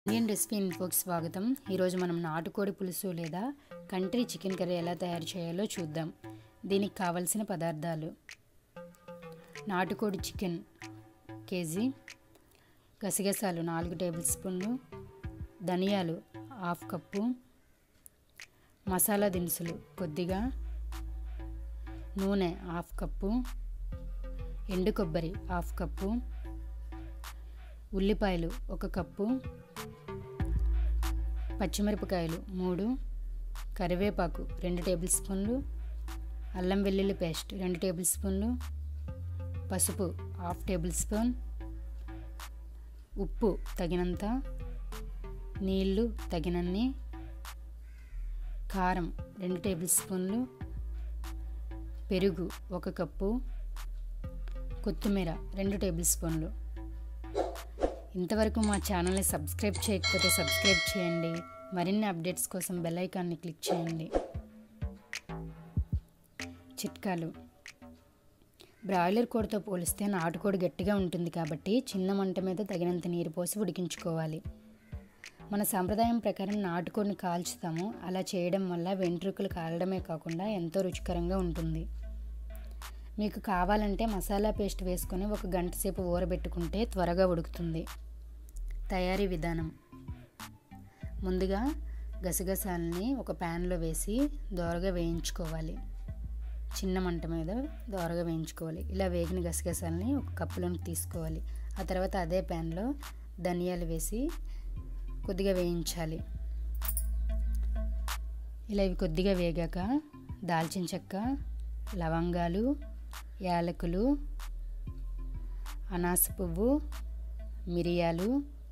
Indian recipe ఇన్ఫోకి స్వాగతం ఈరోజు మనం నాటుకోడి పులుసు లేదా కంట్రీ చికెన్ కర్రీ ఎలా తయారు చేయాలో చూద్దాం దీనికి కావలసిన పదార్థాలు నాటుకోడి చికెన్ కేజీ గసగసాలు నాలుగు టేబుల్ స్పూన్లు ధనియాలు హాఫ్ కప్పు మసాలా దినుసులు కొద్దిగా నూనె హాఫ్ కప్పు ఎండు కొబ్బరి హాఫ్ కప్పు ఉల్లిపాయలు ఒక కప్పు పచ్చిమిరపకాయలు మూడు కరివేపాకు రెండు టేబుల్ స్పూన్లు అల్లం వెల్లుల్లి పేస్ట్ రెండు టేబుల్ స్పూన్లు పసుపు హాఫ్ టేబుల్ స్పూన్ ఉప్పు తగినంత నీళ్ళు తగినన్ని కారం రెండు టేబుల్ స్పూన్లు పెరుగు ఒక కప్పు కొత్తిమీర రెండు టేబుల్ స్పూన్లు ఇంతవరకు మా ఛానల్ని సబ్స్క్రైబ్ చేయకపోతే సబ్స్క్రైబ్ చేయండి మరిన్ని అప్డేట్స్ కోసం బెల్ ఐకాన్ని క్లిక్ చేయండి చిట్కాలు బ్రాయిలర్ కోడితో పోలిస్తే నాటుకోడి గట్టిగా ఉంటుంది కాబట్టి చిన్న మంట మీద తగినంత నీరు పోసి ఉడికించుకోవాలి మన సాంప్రదాయం ప్రకారం నాటుకోడిని కాల్చుతాము అలా చేయడం వల్ల వెంట్రుకలు కాలడమే కాకుండా ఎంతో రుచికరంగా ఉంటుంది మీకు కావాలంటే మసాలా పేస్ట్ వేసుకొని ఒక గంట సేపు ఊరబెట్టుకుంటే త్వరగా ఉడుకుతుంది తయారీ విధానం ముందుగా గసగసాలని ఒక ప్యాన్లో వేసి దోరగా వేయించుకోవాలి చిన్న మంట మీద దోరగా వేయించుకోవాలి ఇలా వేగిన గసగసాలని ఒక కప్పులోకి తీసుకోవాలి ఆ తర్వాత అదే ప్యాన్లో ధనియాలు వేసి కొద్దిగా వేయించాలి ఇలా ఇవి కొద్దిగా వేగాక దాల్చిన చెక్క లవంగాలు యాలకులు అనాస పువ్వు మిరియాలు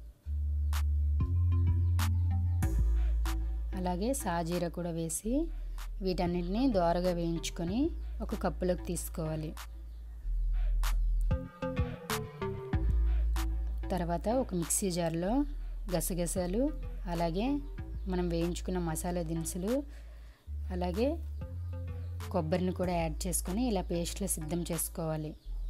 అలాగే సాజీర కూడా వేసి వీటన్నిటిని దోరగా వేయించుకొని ఒక కప్పులోకి తీసుకోవాలి తర్వాత ఒక మిక్సీ జార్లో గసగసాలు అలాగే మనం వేయించుకున్న మసాలా దినుసులు అలాగే కొబ్బరిని కూడా యాడ్ చేసుకొని ఇలా పేస్ట్లో సిద్ధం చేసుకోవాలి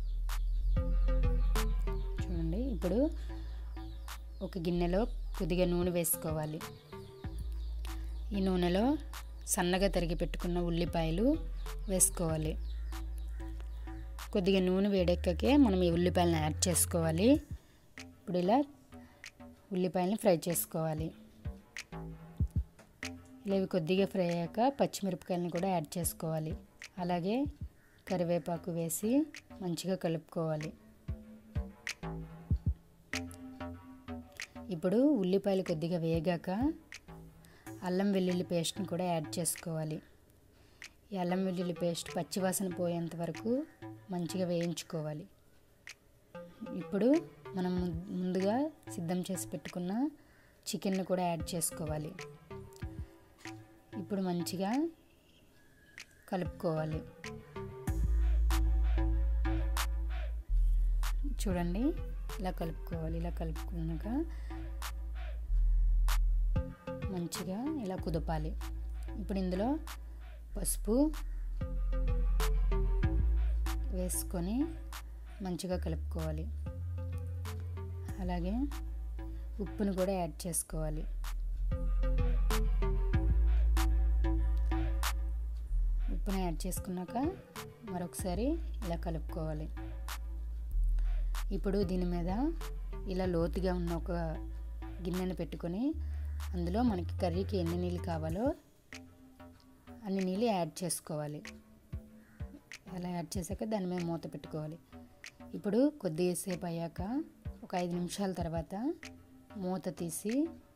చూడండి ఇప్పుడు ఒక గిన్నెలో కొద్దిగా నూనె వేసుకోవాలి ఈ నూనెలో సన్నగా తరిగి పెట్టుకున్న ఉల్లిపాయలు వేసుకోవాలి కొద్దిగా నూనె వేడెక్కకే మనం ఈ ఉల్లిపాయలను యాడ్ చేసుకోవాలి ఇప్పుడు ఇలా ఉల్లిపాయలని ఫ్రై చేసుకోవాలి ఇలా ఇవి కొద్దిగా ఫ్రై అయ్యాక పచ్చిమిరపకాయలని కూడా యాడ్ చేసుకోవాలి అలాగే కరివేపాకు వేసి మంచిగా కలుపుకోవాలి ఇప్పుడు ఉల్లిపాయలు కొద్దిగా వేగాక అల్లం వెల్లుల్లి పేస్ట్ని కూడా యాడ్ చేసుకోవాలి ఈ అల్లం వెల్లుల్లి పేస్ట్ పచ్చివాసన పోయేంత వరకు మంచిగా వేయించుకోవాలి ఇప్పుడు మనం ముందుగా సిద్ధం చేసి పెట్టుకున్న చికెన్ని కూడా యాడ్ చేసుకోవాలి ఇప్పుడు మంచిగా కలుపుకోవాలి చూడండి ఇలా కలుపుకోవాలి ఇలా కలుపుకున్నాక మంచిగా ఇలా కుదపాలి ఇప్పుడు ఇందులో పసుపు వేసుకొని మంచిగా కలుపుకోవాలి అలాగే ఉప్పును కూడా యాడ్ చేసుకోవాలి ఉప్పుని యాడ్ చేసుకున్నాక మరొకసారి ఇలా కలుపుకోవాలి ఇప్పుడు దీని మీద ఇలా లోతుగా ఉన్న ఒక గిన్నెను పెట్టుకొని అందులో మనకి కర్రీకి ఎన్ని నీళ్ళు కావాలో అన్ని నీళ్ళు యాడ్ చేసుకోవాలి అలా యాడ్ చేశాక దాని మీద మూత పెట్టుకోవాలి ఇప్పుడు కొద్దిసేపు అయ్యాక ఒక ఐదు నిమిషాల తర్వాత మూత తీసి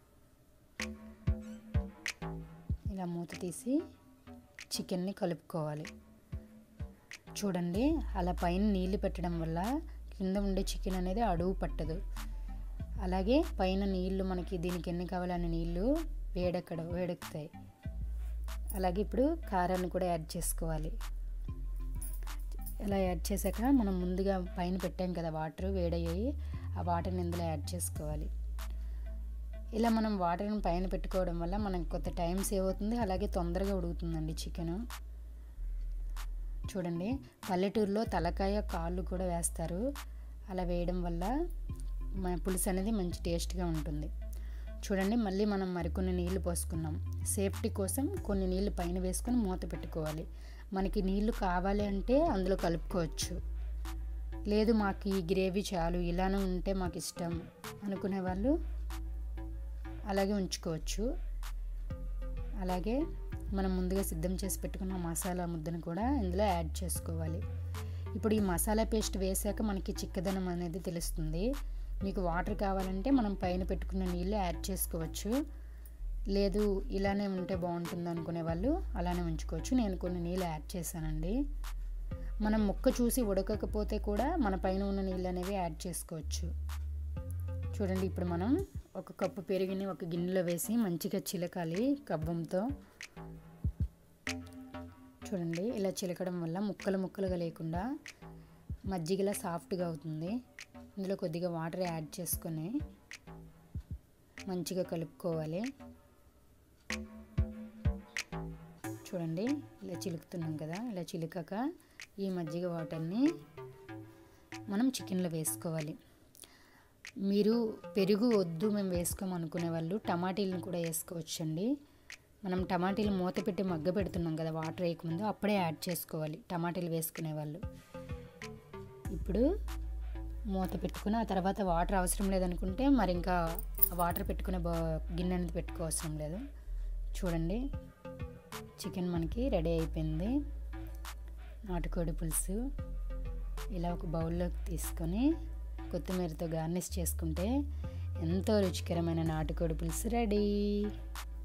ఇలా మూత తీసి చికెన్ని కలుపుకోవాలి చూడండి అలా పైన నీళ్ళు పెట్టడం వల్ల కింద ఉండే చికెన్ అనేది అడుగు పట్టదు అలాగే పైన నీళ్ళు మనకి దీనికి ఎన్ని కావాలనే నీళ్ళు వేడెక్కడ వేడెక్కుతాయి అలాగే ఇప్పుడు కారాన్ని కూడా యాడ్ చేసుకోవాలి ఇలా యాడ్ చేశాక మనం ముందుగా పైన పెట్టాం కదా వాటర్ వేడయ్యాయి ఆ వాటర్ని ఇందులో యాడ్ చేసుకోవాలి ఇలా మనం వాటర్ని పైన పెట్టుకోవడం వల్ల మనకు కొంత టైం సేవ్ అవుతుంది అలాగే తొందరగా ఉడుకుతుందండి చికెను చూడండి పల్లెటూరులో తలకాయ కాళ్ళు కూడా వేస్తారు అలా వేయడం వల్ల మన పులుసు అనేది మంచి టేస్ట్గా ఉంటుంది చూడండి మళ్ళీ మనం మరికొన్ని నీళ్లు పోసుకున్నాం సేఫ్టీ కోసం కొన్ని నీళ్లు పైన వేసుకొని మూత పెట్టుకోవాలి మనకి నీళ్లు కావాలి అంటే అందులో కలుపుకోవచ్చు లేదు మాకు ఈ గ్రేవీ చాలు ఇలానే ఉంటే మాకు ఇష్టం అనుకునే వాళ్ళు అలాగే ఉంచుకోవచ్చు అలాగే మనం ముందుగా సిద్ధం చేసి పెట్టుకున్న మసాలా ముద్దను కూడా ఇందులో యాడ్ చేసుకోవాలి ఇప్పుడు ఈ మసాలా పేస్ట్ వేసాక మనకి చిక్కదనం అనేది తెలుస్తుంది మీకు వాటర్ కావాలంటే మనం పైన పెట్టుకున్న నీళ్ళు యాడ్ చేసుకోవచ్చు లేదు ఇలానే ఉంటే బాగుంటుంది అనుకునే వాళ్ళు అలానే ఉంచుకోవచ్చు నేను కొన్ని నీళ్ళు యాడ్ చేశానండి మనం ముక్క చూసి ఉడకకపోతే కూడా మన పైన ఉన్న నీళ్ళు అనేవి యాడ్ చేసుకోవచ్చు చూడండి ఇప్పుడు మనం ఒక కప్పు పెరుగుని ఒక గిన్నెలో వేసి మంచిగా చిలకాలి కవ్వంతో చూడండి ఇలా చిలకడం వల్ల ముక్కలు ముక్కలుగా లేకుండా మజ్జిగలా సాఫ్ట్గా అవుతుంది ఇందులో కొద్దిగా వాటర్ యాడ్ చేసుకొని మంచిగా కలుపుకోవాలి చూడండి ఇలా చిలుకుతున్నాం కదా ఇలా చిలుకక ఈ మజ్జిగ వాటర్ని మనం చికెన్లో వేసుకోవాలి మీరు పెరుగు వద్దు మేము వేసుకోమనుకునే వాళ్ళు టమాటీలను కూడా వేసుకోవచ్చండి మనం టమాటీలు మూత పెట్టి మగ్గ పెడుతున్నాం కదా వాటర్ వేయకముందు అప్పుడే యాడ్ చేసుకోవాలి టమాటీలు వేసుకునే వాళ్ళు ఇప్పుడు మూత పెట్టుకుని ఆ తర్వాత వాటర్ అవసరం లేదనుకుంటే మరి ఇంకా వాటర్ పెట్టుకునే బా గిన్నె అనేది పెట్టుకోవసరం లేదు చూడండి చికెన్ మనకి రెడీ అయిపోయింది నాటుకోడి పులుసు ఇలా ఒక బౌల్లోకి తీసుకొని కొత్తిమీరతో గార్నిష్ చేసుకుంటే ఎంతో రుచికరమైన నాటుకోడి పులుసు రెడీ